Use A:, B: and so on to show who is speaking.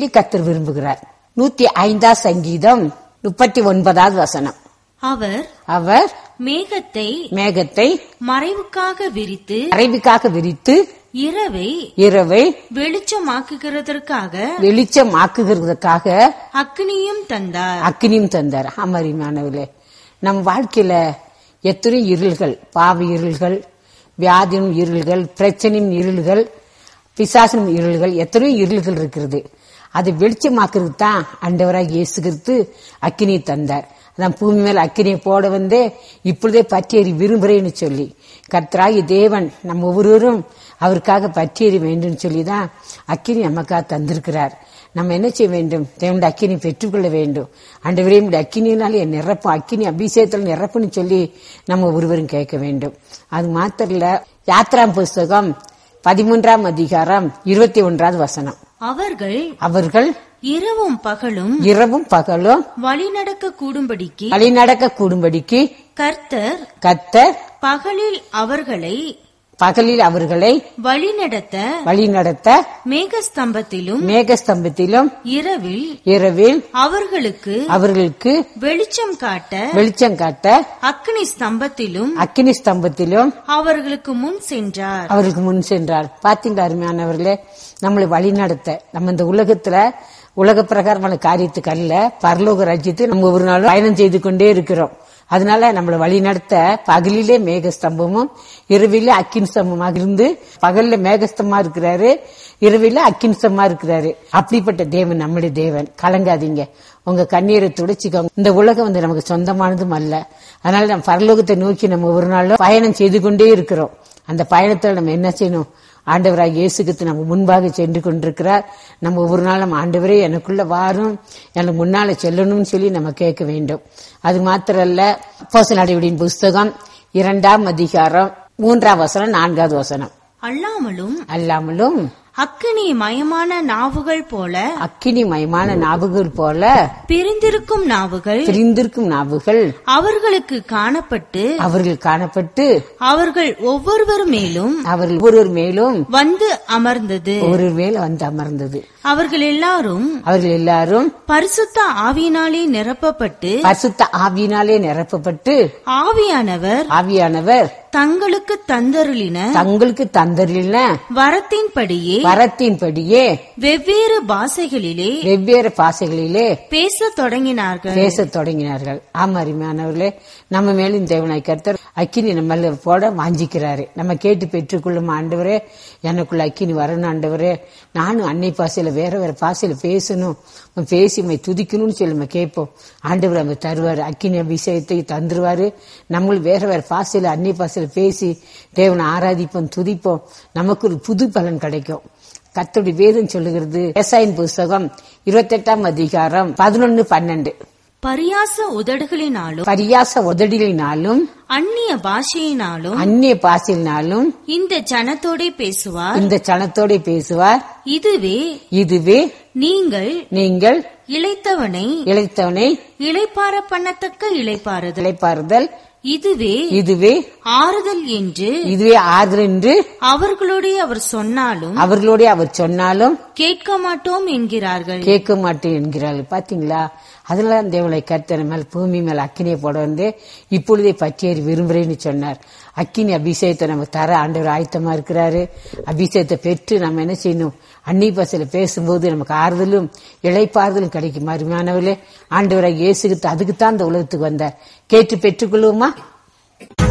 A: சொல்லி கத்தர் விரும்புகிறார் நூத்தி ஐந்தாம் சங்கீதம் முப்பத்தி ஒன்பதாவது வசனம்
B: அவர்
A: அவர்
B: மேகத்தை
A: மேகத்தை
B: மறைவுக்காக விரித்து
A: அறைவுக்காக விரித்து
B: இரவை
A: இரவை
B: வெளிச்சமாக்குகிறதற்காக
A: வெளிச்சமாக்குகிறதுக்காக
B: அக்னியும் தந்தார்
A: அக்னியும் தந்தார் அமரிமானவர்களே நம் வாழ்க்கையில எத்தனையோ இருள்கள் பாவ இருள்கள் வியாதியும் இருள்கள் பிரச்சனையும் இருள்கள் பிசாசனும் இருள்கள் எத்தனையோ இருள்கள் இருக்கிறது அது வெளிச்சமாக்குறது தான் அண்டவராக இயேசு கிறிஸ்து அக்கினியை தந்தார் அதான் பூமி மேல அக்கினியை போட வந்தே இப்பொழுதே பற்றியறி விரும்புகிறேன்னு சொல்லி கர்த்தராகி தேவன் நம்ம ஒவ்வொருவரும் அவருக்காக பற்றியறி வேண்டும் சொல்லி தான் அக்கினி நமக்காக தந்திருக்கிறார் நம்ம என்ன செய்ய வேண்டும் தேவனுடைய அக்கினி பெற்றுக்கொள்ள வேண்டும் அண்டவரே இந்த அக்கினியினால என் நிரப்பும் அக்கினி அபிஷேகத்தில் நிரப்புன்னு சொல்லி நம்ம ஒருவரும் கேட்க வேண்டும் அது மாத்திரம் இல்ல யாத்ராம் புஸ்தகம் பதிமூன்றாம் அதிகாரம் இருபத்தி ஒன்றாவது வசனம்
B: அவர்கள்
A: அவர்கள்
B: இரவும் பகலும்
A: இரவும் பகலும்
B: வழிநடக்க கூடும்படிக்கு
A: வழிநடக்க கூடும்படிக்கு
B: கர்த்தர்
A: கத்தர்
B: பகலில் அவர்களை
A: பகலில் அவர்களை
B: வழிநடத்த
A: வழிநடத்த
B: மேகஸ்தம்பத்திலும்
A: மேகஸ்தம்பத்திலும்
B: இரவில்
A: இரவில்
B: அவர்களுக்கு
A: அவர்களுக்கு
B: வெளிச்சம் காட்ட
A: வெளிச்சம் காட்ட
B: அக்னி ஸ்தம்பத்திலும்
A: அக்கினி ஸ்தம்பத்திலும்
B: அவர்களுக்கு முன் சென்றார்
A: அவருக்கு முன் சென்றார் பாத்தீங்களா அருமையானவர்களே நம்மளை வழி நடத்த நம்ம இந்த உலகத்துல உலக பிரகாரமான காரியத்துக்கு அல்ல பரலோக ராஜ்யத்தை நம்ம ஒரு நாள் பயணம் செய்து கொண்டே இருக்கிறோம் அதனால நம்மளை வழி நடத்த பகலிலே மேகஸ்தம்பமும் இரவிலே அக்கின் ஸ்தம்பமாக இருந்து பகல்ல மேகஸ்தமா இருக்கிறாரு இரவில அக்கின் ஸ்தம்பமா இருக்கிறாரு அப்படிப்பட்ட தேவன் நம்முடைய தேவன் கலங்காதீங்க உங்க கண்ணீரை துடைச்சிக்கோங்க இந்த உலகம் வந்து நமக்கு சொந்தமானதும் அல்ல அதனால நம்ம பரலோகத்தை நோக்கி நம்ம ஒரு நாள் பயணம் செய்து கொண்டே இருக்கிறோம் அந்த பயணத்துல நம்ம என்ன செய்யணும் ஆண்டவராக இயேசுக்கு நம்ம முன்பாக சென்று கொண்டிருக்கிறார் நம்ம ஒவ்வொரு நாள் நம்ம ஆண்டவரே எனக்குள்ள வாரும் எனக்கு முன்னால செல்லணும்னு சொல்லி நம்ம கேட்க வேண்டும் அது மாத்திரல்ல போச நடவடியின் புஸ்தகம் இரண்டாம் அதிகாரம் மூன்றாம் வசனம் நான்காவது வசனம்
B: அல்லாமலும்
A: அல்லாமலும்
B: அக்கினி மயமான நாவுகள் போல
A: அக்கினி மயமான நாவுகள் போல
B: பிரிந்திருக்கும் நாவுகள்
A: பிரிந்திருக்கும் நாவுகள்
B: அவர்களுக்கு காணப்பட்டு
A: அவர்கள் காணப்பட்டு
B: அவர்கள் ஒவ்வொருவர் மேலும்
A: அவர்கள் ஒருவர் மேலும்
B: வந்து அமர்ந்தது
A: ஒரு மேல் வந்து அமர்ந்தது
B: அவர்கள் எல்லாரும்
A: அவர்கள் எல்லாரும்
B: பரிசுத்த ஆவியினாலே நிரப்பப்பட்டு
A: பரிசுத்த ஆவியினாலே நிரப்பப்பட்டு
B: ஆவியானவர்
A: ஆவியானவர்
B: தங்களுக்கு தந்தருளின
A: தங்களுக்கு தந்தரின
B: வரத்தின்படியே
A: வரத்தின்படியே
B: வெவ்வேறு பாஷைகளிலே
A: வெவ்வேறு பாசைகளிலே
B: பேசத் தொடங்கினார்கள்
A: பேசத் தொடங்கினார்கள் ஆமா அருமையானவர்களே நம்ம மேலும் தேவனாய் கர்த்தர் அக்கினி நம்ம போட வாஞ்சிக்கிறாரு நம்ம கேட்டு பெற்றுக்கொள்ளும் ஆண்டவரே எனக்குள்ள அக்கினி வரணும் ஆண்டவரே நானும் அன்னை பாசையில வேற வேற பாசையில பேசணும் உம் பேசி உம்மை துதிக்கணும்னு சொல்லி நம்ம கேட்போம் ஆண்டவர் நம்ம தருவாரு அக்கினி அபிஷேகத்தை தந்துருவாரு நம்மளும் வேற வேற பாசையில அன்னை பாசையில பேசி தேவனை ஆராதிப்போம் துதிப்போம் நமக்கு ஒரு புது பலன் கிடைக்கும் கர்த்தருடைய வேதம் சொல்லுகிறது விவசாயின் புஸ்தகம் இருபத்தெட்டாம் அதிகாரம் பதினொன்னு பன்னெண்டு
B: பரியாச உதடுகளினாலும்
A: பரியாச உதடிகளினாலும்
B: அந்நிய பாஷையினாலும்
A: அந்நிய பாசையினாலும்
B: இந்த ஜனத்தோடே பேசுவார்
A: இந்த சனத்தோட பேசுவார்
B: இதுவே
A: இதுவே
B: நீங்கள்
A: நீங்கள்
B: இளைத்தவனை
A: இழைத்தவனை
B: இளைப்பார பண்ணத்தக்க இளைப்பாறுதல்
A: இழைப்பாறுதல்
B: இதுவே
A: இதுவே
B: ஆறுதல் என்று
A: இதுவே ஆறுதல் என்று
B: அவர்களுடைய அவர் சொன்னாலும்
A: அவர்களோட அவர் சொன்னாலும்
B: கேட்க மாட்டோம் என்கிறார்கள்
A: கேட்க மாட்டேன் என்கிறார்கள் பாத்தீங்களா அதனால தான் தேவனை கர்த்தனை மேல் பூமி மேல் அக்கினியை போட வந்து இப்பொழுதே பற்றியேறி விரும்புறேன்னு சொன்னார் அக்கினி அபிஷேகத்தை நம்ம தர ஆண்டவர் ஆயத்தமா இருக்கிறாரு அபிஷேகத்தை பெற்று நம்ம என்ன செய்யணும் அன்னி பசல பேசும்போது நமக்கு ஆறுதலும் இழைப்பாறுதலும் கிடைக்கும் அருமையானவர்களே ஆண்டவராக இயேசுகிட்டு அதுக்கு தான் இந்த உலகத்துக்கு வந்தார் கேட்டு பெற்றுக்கொள்வோமா